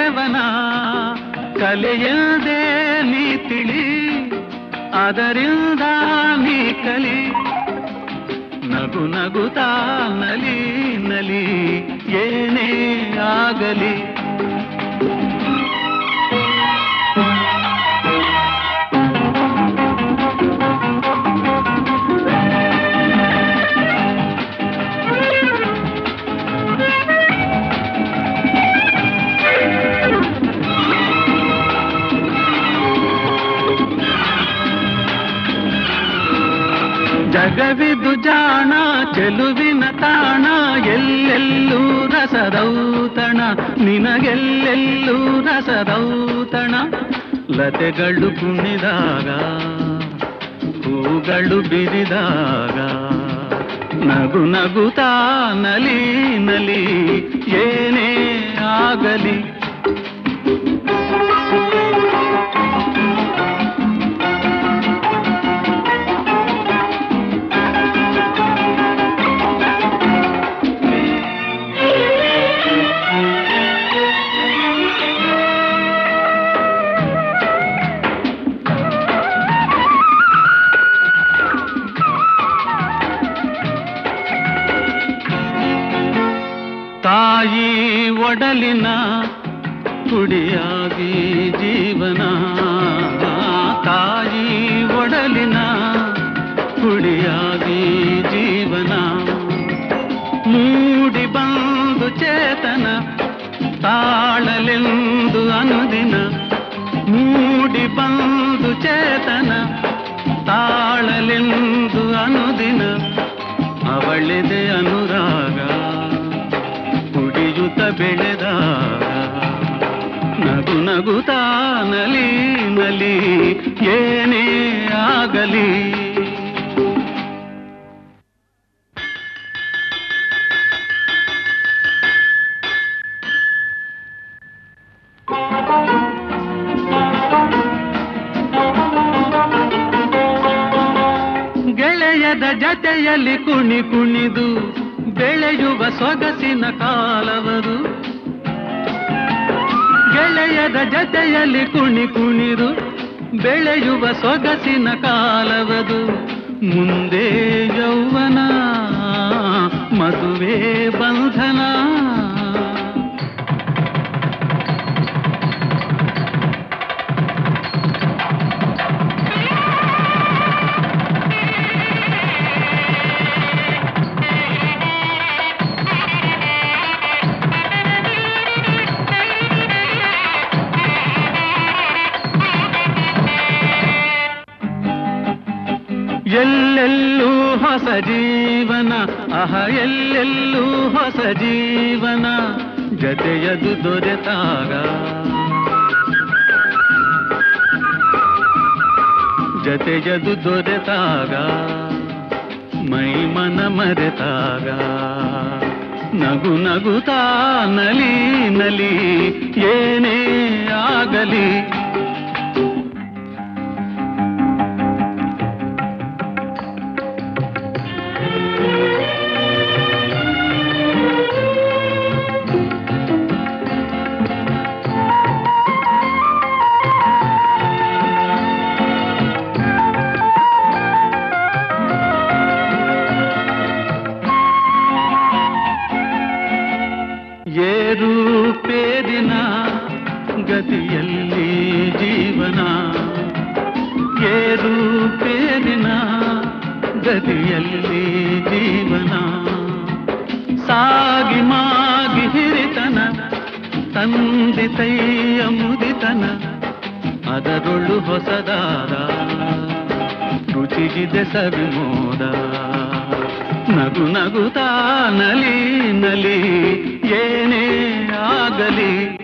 ಕೇವನ ಕಲೆಯದೆ ನೀ ತಿಳಿ ಅದರಿಂದ ನೀ ಕಲಿ ನಗು ನಗುತ್ತಾ ನಲಿ ನಲಿ ಏನೇ ಆಗಲಿ ಜಗವಿದು ಜಾಣ ಚೆಲುವಿನ ತಾಣ ಎಲ್ಲೆಲ್ಲೂ ರಸದೌತಣ ನಿನಗೆಲ್ಲೆಲ್ಲೂ ರಸದೌತಣ ಲತೆಗಳು ಕುಣಿದಾಗ ಹೂಗಳು ಬಿರಿದಾಗ ನಗು ನಗುತ್ತಾ ನಲಿ ನಲಿ ಏನೇ ಆಗಲಿ ತಾಯಿ ಒಡಲಿನ ಕುಡಿಯಾಗಿ ಜೀವನ ತಾಯಿ ಒಡಲಿನ ಕುಡಿಯಾಗಿ ಜೀವನ ಮೂಡಿ ಬಂದು ಚೇತನ ತಾಳಲೆಂದು ಅನುದಿನ ಮೂಡಿ ಬಂದು ಚೇತನ ತಾಳಲೆಂದು ಅನುದಿನ ಅವಳಿದೆ ಅನುರಾಗ ಕುಡಿಯುತ್ತ ಬೆಳೆದಾಗ ನಗು ನಗುತ್ತಾ ನಲಿ ನಲಿ ಏನೇ ಆಗಲಿ ಗೆಳೆಯದ ಜತೆಯಲ್ಲಿ ಕುಣಿ ಕುಣಿದು ಬೆಳೆಯುವ ಸೊಗಸಿನ ಕಾಲವರು ಗೆಳೆಯದ ಜತೆಯಲ್ಲಿ ಕುಣಿ ಕುಣಿದು ಬೆಳೆಯುವ ಸೊಗಸಿನ ಕಾಲವದು ಮುಂದೆ ಯೌವನ ಮದುವೆ ಬಂಧನ ಎಲ್ಲೆಲ್ಲೂ ಹೊಸ ಜೀವನ ಅಹ ಎಲ್ಲೆಲ್ಲೂ ಹೊಸ ಜೀವನ ಜತೆಯದು ದೊರೆತಾಗ ಜತೆಯದು ದೊರೆತಾಗ ಮೈ ಮನ ಮರೆತಾಗ ನಗು ನಗುತ್ತಾ ನಲಿ ನಲಿ ಏನೇ ಆಗಲಿ ಏರು ಪೇರಿನ ಗತಿಯಲ್ಲಿ ಜೀವನ ಏರು ಪೇರಿನ ಗತಿಯಲ್ಲಿ ಜೀವನ ಸಾಗಿ ಮಾಗಿ ಹಿರಿತನ ತಂದಿತೈಯ ಮುದಿತನ ಅದರೊಳು ಹೊಸದಾದ ರುಚಿಗಿದೆ ಸವಿಮೋದ ನಗು ನಗುತ್ತಾ ನಲಿ ನಲಿ ಏನೇ ಆಗಲಿ